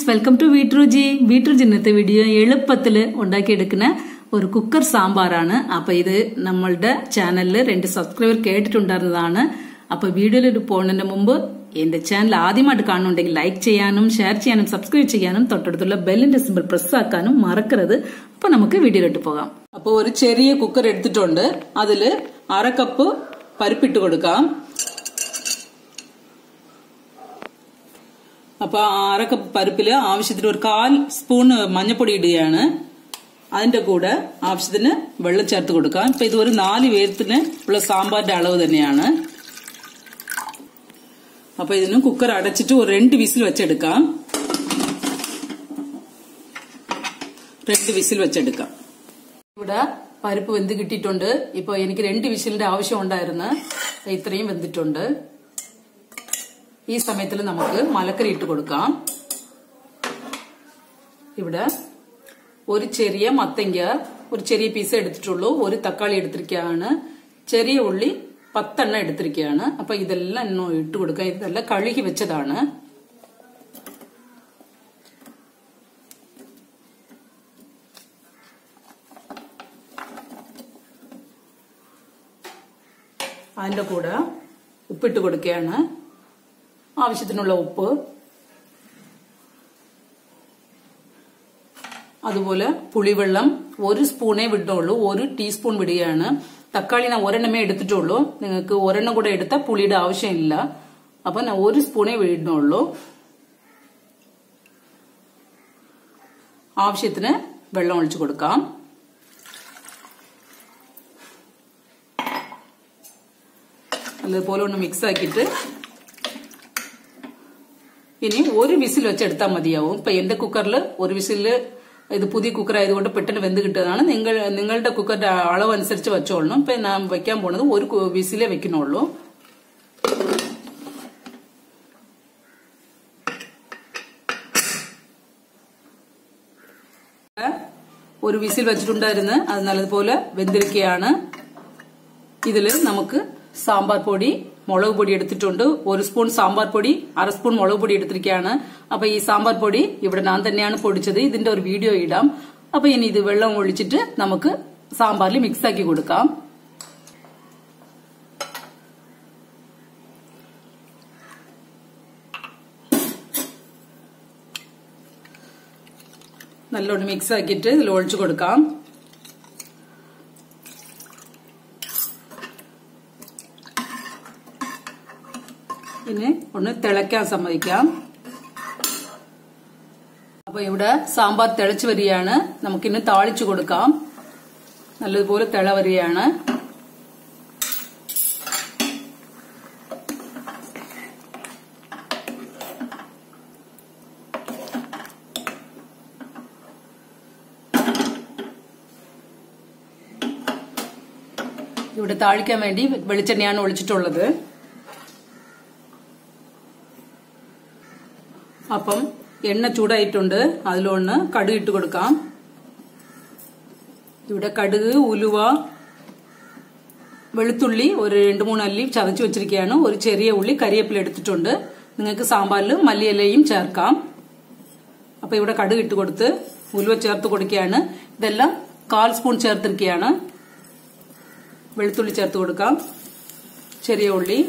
welcome to വീട്രുജി വീട്രുജി ഇന്നത്തെ video എളുപ്പത്തിൽ ഉണ്ടാക്കിയെടുക്കുന്ന ഒരു കുക്കർ സാമ്പാറാണ് അപ്പൊ ഇത് നമ്മളുടെ ചാനലിൽ രണ്ട് സബ്സ്ക്രൈബർ കേട്ടിട്ടുണ്ടായിരുന്നതാണ് അപ്പൊ വീഡിയോയിൽ പോകുന്നതിന് മുമ്പ് എന്റെ ചാനൽ ആദ്യമായിട്ട് കാണുന്നുണ്ടെങ്കിൽ ലൈക്ക് ചെയ്യാനും ഷെയർ ചെയ്യാനും സബ്സ്ക്രൈബ് ചെയ്യാനും തൊട്ടടുത്തുള്ള ബെല്ലിന്റെ സിമ്പിൾ പ്രസ് ആക്കാനും മറക്കരുത് അപ്പൊ നമുക്ക് വീഡിയോയിലോട്ട് പോകാം അപ്പോൾ ഒരു ചെറിയ കുക്കർ എടുത്തിട്ടുണ്ട് അതില് അര കപ്പ് പരിപ്പിട്ട് കൊടുക്കാം അപ്പൊ ആ അര കപ്പ് പരിപ്പില് ആവശ്യത്തിന് ഒരു കാൽ സ്പൂൺ മഞ്ഞപ്പൊടി ഇടുകയാണ് അതിന്റെ കൂടെ ആവശ്യത്തിന് വെള്ളം ചേർത്ത് കൊടുക്കാം ഇപ്പൊ ഇത് ഒരു നാല് പേരത്തിന് ഉള്ള സാമ്പാറിന്റെ അളവ് തന്നെയാണ് അപ്പൊ ഇതിന് കുക്കർ അടച്ചിട്ട് ഒരു രണ്ട് വിസിൽ വെച്ചെടുക്കാം രണ്ട് വിസിൽ വെച്ചെടുക്കാം ഇവിടെ പരിപ്പ് വെന്ത് കിട്ടിയിട്ടുണ്ട് ഇപ്പൊ എനിക്ക് രണ്ട് വിസിലിന്റെ ആവശ്യം ഉണ്ടായിരുന്നു ഇത്രയും വെന്തിട്ടുണ്ട് ഈ സമയത്തിൽ നമുക്ക് മലക്കറി ഇട്ട് കൊടുക്കാം ഇവിടെ ഒരു ചെറിയ മത്തങ്ക ഒരു ചെറിയ പീസ് എടുത്തിട്ടുള്ളൂ ഒരു തക്കാളി എടുത്തിരിക്കുകയാണ് ചെറിയ ഉള്ളി പത്തെണ്ണം എടുത്തിരിക്കുകയാണ് അപ്പൊ ഇതെല്ലാം ഇന്ന് ഇട്ട് കൊടുക്കാം ഇതെല്ലാം കഴുകി വെച്ചതാണ് അതിന്റെ കൂടെ ഉപ്പിട്ട് കൊടുക്കുകയാണ് ആവശ്യത്തിനുള്ള ഉപ്പ് അതുപോലെ പുളിവെള്ളം ഒരു സ്പൂണേ വിട്ടുള്ളൂ ഒരു ടീസ്പൂൺ വിടുകയാണ് തക്കാളി ഞാൻ ഒരെണ്ണമേ എടുത്തിട്ടുള്ളൂ നിങ്ങൾക്ക് ഒരെണ്ണം കൂടെ എടുത്താൽ പുളിയുടെ ആവശ്യമില്ല അപ്പൊ ഞാൻ ഒരു സ്പൂണേ വിടുന്നുള്ളൂ ആവശ്യത്തിന് വെള്ളം ഒഴിച്ചു കൊടുക്കാം നല്ലതുപോലെ ഒന്ന് മിക്സ് ആക്കിയിട്ട് ഇനി ഒരു വിസിൽ വെച്ചെടുത്താൽ മതിയാവും ഇപ്പൊ എന്റെ കുക്കറിൽ ഒരു വിസില് ഇത് പുതിയ കുക്കർ ആയതുകൊണ്ട് പെട്ടെന്ന് വെന്ത് കിട്ടുന്നതാണ് നിങ്ങൾ നിങ്ങളുടെ കുക്കറിന്റെ അളവ് അനുസരിച്ച് വെച്ചോളണം ഇപ്പൊ ഞാൻ വെക്കാൻ പോണത് ഒരു വിസിലേ വെക്കുന്നുള്ളൂ ഒരു വിസിൽ വെച്ചിട്ടുണ്ടായിരുന്നു അത് നല്ലതുപോലെ വെന്തിരിക്കുകയാണ് ഇതില് നമുക്ക് സാമ്പാർ പൊടി മുളക് പൊടി എടുത്തിട്ടുണ്ട് ഒരു സ്പൂൺ സാമ്പാർ പൊടി അര സ്പൂൺ മുളക് പൊടി എടുത്തിരിക്കുകയാണ് അപ്പൊ ഈ സാമ്പാർ പൊടി ഇവിടെ ഞാൻ തന്നെയാണ് പൊടിച്ചത് ഇതിന്റെ ഒരു വീഡിയോ ഇടാം അപ്പൊ ഇനി ഇത് വെള്ളം ഒഴിച്ചിട്ട് നമുക്ക് സാമ്പാറിൽ മിക്സ് ആക്കി കൊടുക്കാം നല്ലോണം മിക്സ് ആക്കിയിട്ട് ഇതിൽ ഒഴിച്ചു കൊടുക്കാം ഇനി ഒന്ന് തിളയ്ക്കാൻ സമ്മതിക്കാം അപ്പൊ ഇവിടെ സാമ്പാർ തിളച്ചു വരികയാണ് നമുക്കിന്ന് താളിച്ചു കൊടുക്കാം നല്ലതുപോലെ തിള വരികയാണ് ഇവിടെ താളിക്കാൻ വേണ്ടി വെളിച്ചെണ്ണയാണ് ഒഴിച്ചിട്ടുള്ളത് അപ്പം എണ്ണ ചൂടായിട്ടുണ്ട് അതിലൊന്ന് കടുക് ഇട്ട് കൊടുക്കാം ഇവിടെ കടുക് ഉലുവ വെളുത്തുള്ളി ഒരു രണ്ട് മൂന്ന് അല്ലി ചതച്ച് വെച്ചിരിക്കുകയാണ് ഒരു ചെറിയ ഉള്ളി കരിയേപ്പില എടുത്തിട്ടുണ്ട് നിങ്ങൾക്ക് സാമ്പാറിൽ മല്ലിയിലയും ചേർക്കാം അപ്പൊ ഇവിടെ കടുക് ഇട്ട് കൊടുത്ത് ഉലുവ ചേർത്ത് കൊടുക്കുകയാണ് ഇതെല്ലാം കാൽ സ്പൂൺ ചേർത്തിരിക്കുകയാണ് വെളുത്തുള്ളി ചേർത്ത് കൊടുക്കാം ചെറിയ ഉള്ളി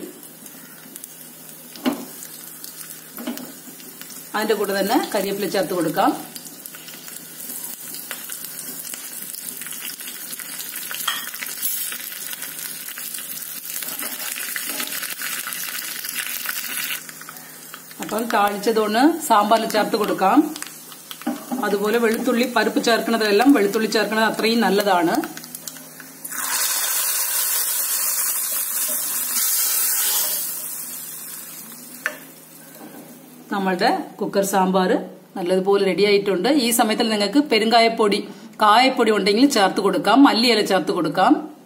അതിന്റെ കൂടെ തന്നെ കരിവേപ്പില ചേർത്ത് കൊടുക്കാം അപ്പം താളിച്ചതുകൊണ്ട് സാമ്പാറിൽ ചേർത്ത് കൊടുക്കാം അതുപോലെ വെളുത്തുള്ളി പരിപ്പ് ചേർക്കുന്നതെല്ലാം വെളുത്തുള്ളി ചേർക്കുന്നത് അത്രയും നല്ലതാണ് നമ്മളുടെ കുക്കർ സാമ്പാർ നല്ലതുപോലെ റെഡി ആയിട്ടുണ്ട് ഈ സമയത്തിൽ നിങ്ങൾക്ക് പെരുങ്കായപ്പൊടി കായപ്പൊടി ഉണ്ടെങ്കിൽ ചേർത്ത് കൊടുക്കാം മല്ലിയില ചേർത്ത് കൊടുക്കാം